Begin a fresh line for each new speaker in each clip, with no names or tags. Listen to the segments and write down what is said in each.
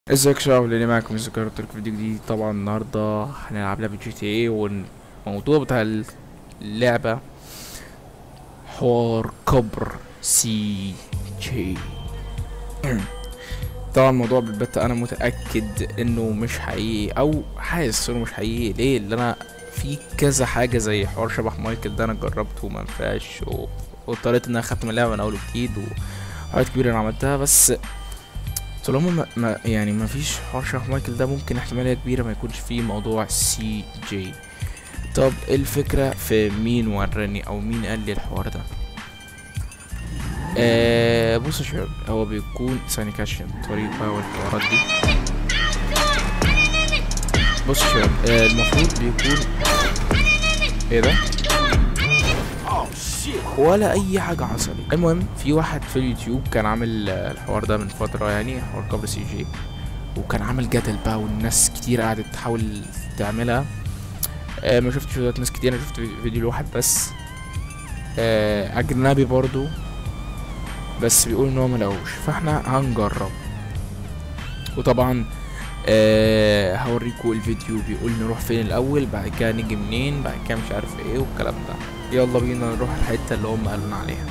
ازيك يا شباب اللي معاكم ذكر في فيديو جديد طبعا النهارده هنلعب لعبة جي تي اي والموضوع بتاع اللعبة حوار كبر سي جي طبعا الموضوع بالبت انا متأكد انه مش حقيقي او حاسس انه مش حقيقي ليه اللي انا في كذا حاجة زي حوار شبه مايكل ده انا جربته وما نفعش و- واضطريت ان انا اخدت من اللعبة من اول وجديد وحاجات كبيرة انا عملتها بس طالما ما, ما يعني ما فيش حوار شبه مايكل ده ممكن احتمالية كبيرة ما يكونش فيه موضوع سي جي طب إيه الفكرة في مين وراني او مين قال لي الحوار ده آه بصوا يا شباب هو بيكون ثاني كاش الطريق بقى والحوارات دي بصوا يا شباب آه المفروض بيكون ايه ده ولا اي حاجه حصلت المهم في واحد في اليوتيوب كان عامل آه، الحوار ده من فتره يعني حوار قبل سي جي وكان عامل جدل بقى والناس كتير قعدت تحاول تعملها آه ما شفتش فيديوهات ناس كتير انا شفت فيديو لواحد بس آه اجنبي برضو بس بيقول ان هو ملقوش فاحنا هنجرب وطبعا آه هوريكم الفيديو بيقول نروح فين الاول بعد كده نيجي منين بعد كده مش عارف ايه والكلام ده يلا بينا نروح الحته اللي هم قالوا لنا عليها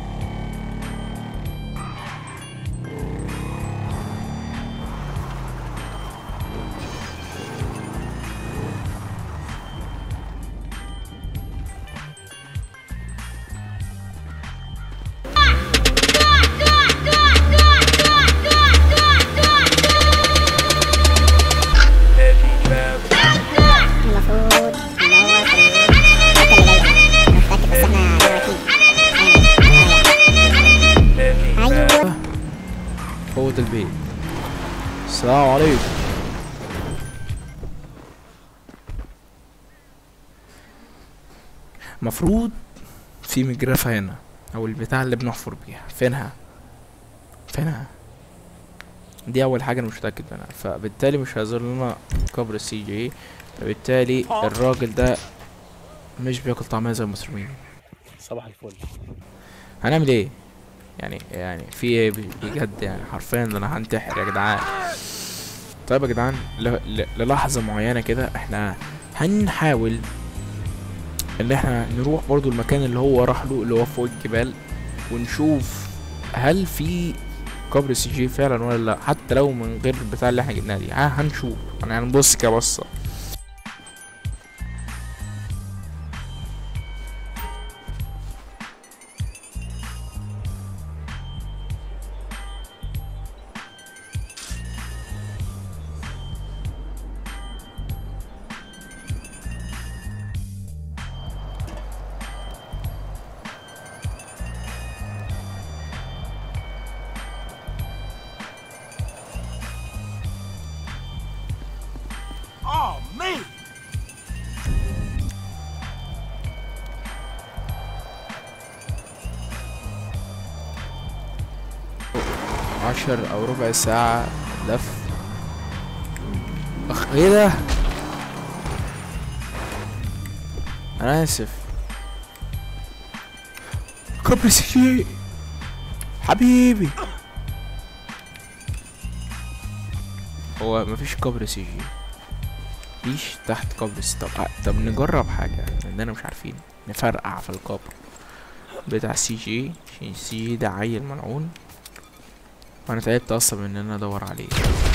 المفروض ان هو في الحته اللي جايه مش متاكد بس احنا دلوقتي ايوه
فوت البيت السلام عليكم مفروض في مجرفة هنا او البتاع اللي بنحفر بيها فينها فينها دي اول حاجة انا مش متأكد منها فبالتالي مش هيظهر لنا قبر السي جي فبالتالي الراجل ده مش بياكل طعمية زي المصريين
صباح الفل
هنعمل ايه يعني يعني في ايه ب- بجد يعني حرفيا ده انا هنتحر يا جدعان طيب يا جدعان ل- ل- للحظة معينة كده احنا هنحاول ان احنا نروح برضو المكان اللي هو راح له اللي هو فوق الجبال ونشوف هل في قبر سي جي فعلا ولا لا حتى لو من غير البتاع اللي احنا جبناه دي ها هنشوف يعني هنبص كده بصة
Oh man!
عشر او ربع ساعة لف اخ ايه ده انا اسف قبر سي حبيبي هو مفيش قبر سي جي مفيش تحت قبر سي طب طب نجرب حاجة لاننا مش عارفين نفرقع في القبر بتاع سي جي عشان سي جي ده عيل ملعون وانا تعبت اصلا من ان انا ادور عليه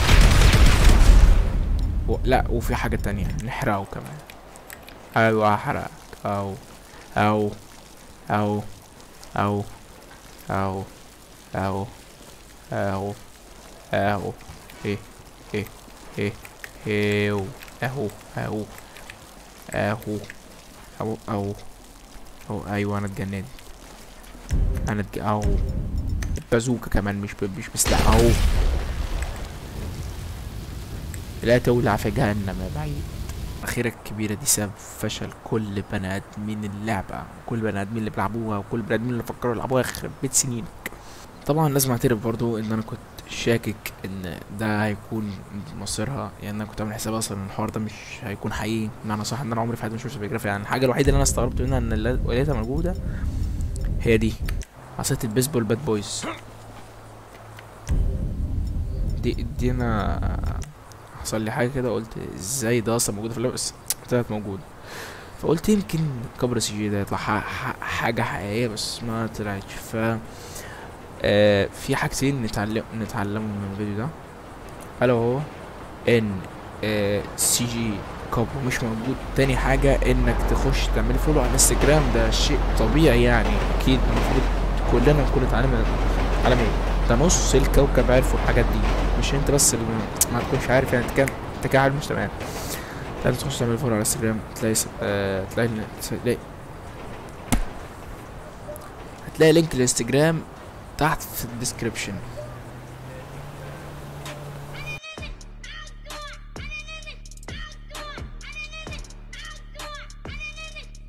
و... لا وفي حاجة تانية نحرقه كمان ايوه احرق او او او او او او او او ايه ايه ايه ايو اهو اهو اهو اهو اهو اهو ايوه انا اتجننت انا اتج... اهو بازوكا كمان مش ب... مش بسلاح اهو لا تولع في جهنم يا بعيد الأخيرة الكبيرة دي سبب فشل كل بني آدمين اللعبة كل بني آدمين اللي بيلعبوها وكل بني آدمين اللي فكروا يلعبوها يخرب بيت سنينك طبعا لازم اعترف برضو ان انا كنت شاكك ان ده هيكون مصيرها يعني انا كنت عامل حساب اصلا ان الحوار ده مش هيكون حقيقي ان انا صح ان انا عمري في حياتي ما شفت بيجرافي يعني الحاجه الوحيده اللي انا استغربت منها ان اللي لقيتها موجوده هي دي عصايه البيسبول باد بويز دي دي انا حصل لي حاجه كده قلت ازاي ده اصلا موجود في اللعبه بس طلعت موجود فقلت يمكن كبر سي جي ده يطلع ح- ح- حاجه حقيقيه بس ما طلعتش ف آه في حاجتين نتعلم نتعلمهم من الفيديو ده الا وهو ان آه سي جي كابو مش موجود تاني حاجة انك تخش تعمل فولو على الانستجرام ده شيء طبيعي يعني اكيد المفروض كلنا نكون اتعلمنا اتعلم ايه ده نص الكوكب عارفوا الحاجات دي مش انت بس اللي ما تكونش عارف يعني انت كان انت كده عارف مش تمام لازم تخش تعمل فولو على الانستجرام تلاقي س... آه... تلاقي تلاقي هتلاقي لينك الانستجرام تحت في الديسكريبشن